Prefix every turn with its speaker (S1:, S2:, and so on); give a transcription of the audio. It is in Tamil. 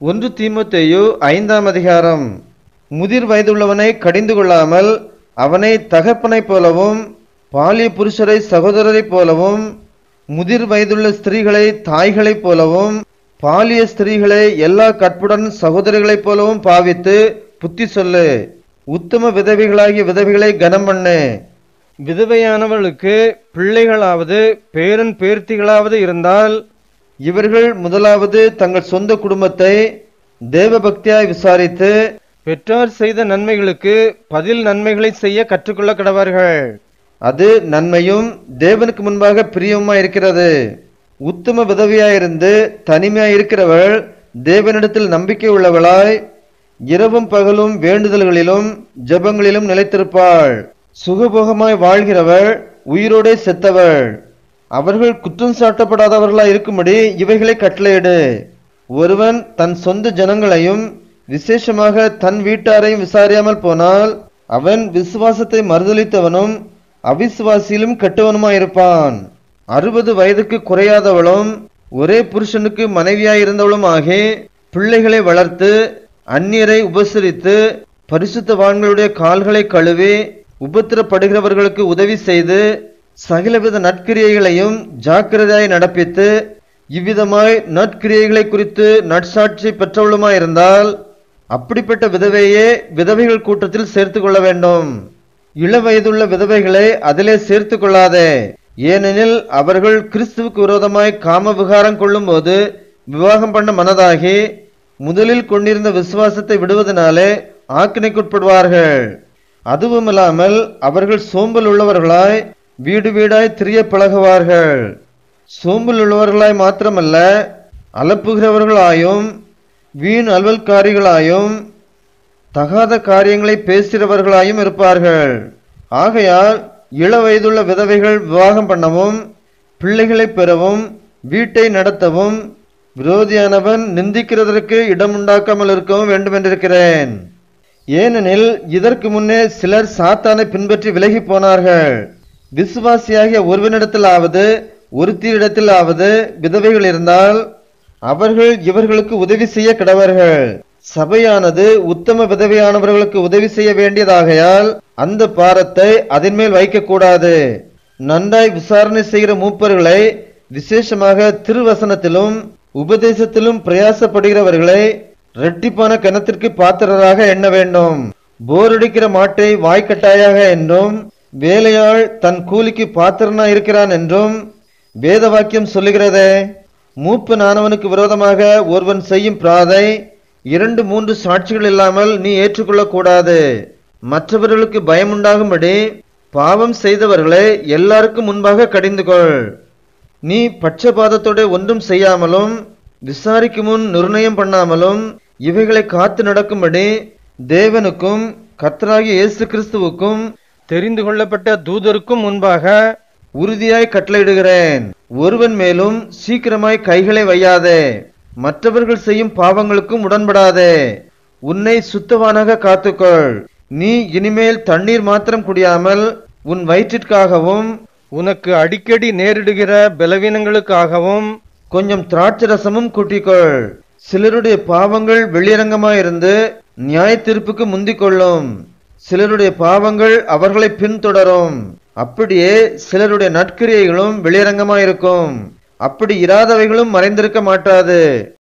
S1: ஒன்று தீமோத்தேயு ஐந்தாம் அதிகாரம் முதிர் வயதுள்ளவனை கடிந்து கொள்ளாமல் அவனை தகப்பனைப் போலவும் பாலிய புருஷரை சகோதரரைப் போலவும் முதிர் வயதுள்ள ஸ்திரீகளை தாய்களைப் போலவும் பாலிய ஸ்திரீகளை எல்லா கற்புடன் சகோதரிகளைப் போலவும் பாவித்து புத்தி சொல்லு உத்தம விதவைகளாகிய விதவைகளை கனம் பண்ணு விதவையானவளுக்கு பிள்ளைகளாவது பேரன் பேர்த்திகளாவது இருந்தால் இவர்கள் முதலாவது தங்கள் சொந்த குடும்பத்தை தேவபக்தியாய் விசாரித்து பெற்றார் செய்த நன்மைகளுக்கு பதில் நன்மைகளை செய்ய கற்றுக்கொள்ள கடவார்கள் அது நன்மையும் தேவனுக்கு முன்பாக பிரியமா இருக்கிறது உத்தம விதவியாயிருந்து தனிமையாய் இருக்கிறவள் தேவனிடத்தில் நம்பிக்கை உள்ளவளாய் இரவும் பகலும் வேண்டுதல்களிலும் ஜெபங்களிலும் நிலைத்திருப்பாள் சுகபோகமாய் வாழ்கிறவள் உயிரோடே செத்தவள் அவர்கள் குற்றம் சாட்டப்படாதவர்களாய் இருக்கும்படி இவைகளை கட்டளையிடு ஒருவன் தன் சொந்த ஜனங்களையும் விசேஷமாக தன் வீட்டாரையும் விசாரியாமல் போனால் அவன் விசுவாசத்தை மறுதலித்தவனும் அவிசுவாசியிலும் கெட்டவனுமாயிருப்பான் அறுபது வயதுக்கு குறையாதவளும் ஒரே புருஷனுக்கு மனைவியாயிருந்தவளும் ஆகி பிள்ளைகளை வளர்த்து அந்நியரை உபசரித்து பரிசுத்தவான்களுடைய கால்களை கழுவி உபத்திரப்படுகிறவர்களுக்கு உதவி செய்து சகலவித நற்கிரியைகளையும் ஜாக்கிரதையாய் நடப்பித்து இவ்விதமாய் நற்கிரியைகளை குறித்து நற்சாட்சி பெற்றவளுமாயிருந்தால் அப்படிப்பட்ட விதவையே விதவைகள் கூட்டத்தில் சேர்த்து கொள்ள வேண்டும் இள வயதுள்ள விதவைகளை அதிலே சேர்த்து கொள்ளாதே ஏனெனில் அவர்கள் கிறிஸ்துவுக்கு விரோதமாய் காம விகாரம் கொள்ளும்போது விவாகம் பண்ண மனதாகி முதலில் கொண்டிருந்த விசுவாசத்தை விடுவதனாலே ஆக்கினைக்குட்படுவார்கள் அதுவுமில்லாமல் அவர்கள் சோம்பல் உள்ளவர்களாய் வீடு வீடாய் திரிய பழகுவார்கள் சோம்பல் உள்ளவர்களாய் மாத்திரமல்ல அலப்புகிறவர்களாயும் வீண் அலுவல்காரிகளாயும் தகாத காரியங்களை பேசுகிறவர்களாயும் இருப்பார்கள் ஆகையால் இள வயதுள்ள விதவைகள் விவாகம் பண்ணவும் பிள்ளைகளை பெறவும் வீட்டை நடத்தவும் விரோதியானவன் நிந்திக்கிறதற்கு இடம் உண்டாக்காமல் இருக்கவும் வேண்டும் என்றிருக்கிறேன் ஏனெனில் இதற்கு முன்னே சிலர் சாத்தானை பின்பற்றி விலகி போனார்கள் விசுவாசியாகிய ஒருவனிடத்திலாவது ஒருத்தியிடத்திலாவது விதவைகள் இருந்தால் அவர்கள் இவர்களுக்கு உதவி செய்ய கிடவர்கள் சபையானது உத்தம விதவையானவர்களுக்கு உதவி செய்ய வேண்டியதாகையால் அந்த பாரத்தை அதன் மேல் வைக்கக்கூடாது நன்றாய் விசாரணை செய்கிற மூப்பர்களை விசேஷமாக திருவசனத்திலும் உபதேசத்திலும் பிரயாசப்படுகிறவர்களை இரட்டிப்பான கணத்திற்கு பாத்திரராக எண்ண வேண்டும் போரடிக்கிற மாட்டை வாய்க்கட்டாயாக என்றும் வேலையாள் தன் கூலிக்கு பாத்திரனா இருக்கிறான் என்றும் வேத வாக்கியம் சொல்லுகிறதே மூப்பு நானவனுக்கு விரோதமாக ஒருவன் செய்யும் பிராதை இரண்டு மூன்று சாட்சிகள் இல்லாமல் நீ ஏற்றுக்கொள்ளக் கூடாது மற்றவர்களுக்கு பயமுண்டாகும்படி பாவம் செய்தவர்களை எல்லாருக்கும் முன்பாக கடிந்து கொள் நீ பட்சபாதத்தோட ஒன்றும் செய்யாமலும் விசாரிக்கும் முன் நிர்ணயம் பண்ணாமலும் இவைகளை காத்து நடக்கும்படி தேவனுக்கும் கர்த்தராகிய இயேசு கிறிஸ்துவுக்கும் தெரிந்து கொள்ளப்பட்ட தூதருக்கும் முன்பாக உறுதியாய் கட்டளையிடுகிறேன் ஒருவன் மேலும் சீக்கிரமாய் கைகளை வையாதே மற்றவர்கள் செய்யும் பாவங்களுக்கும் உடன்படாதே உன்னை சுத்தவானாக காத்துக்கொள் நீ இனிமேல் தண்ணீர் மாத்திரம் குடியாமல் உன் வயிற்றிற்காகவும் உனக்கு அடிக்கடி நேரிடுகிற பலவீனங்களுக்காகவும் கொஞ்சம் திராட்சை ரசமும் கூட்டிக்கொள் சிலருடைய பாவங்கள் வெளியரங்கமாயிருந்து நியாய தீர்ப்புக்கு முந்திக் கொள்ளும் சிலருடைய பாவங்கள் அவர்களை பின்தொடரும் அப்படியே சிலருடைய நற்கிரியைகளும் வெளியரங்கமாயிருக்கும் அப்படி இராதவைகளும் மறைந்திருக்க மாட்டாது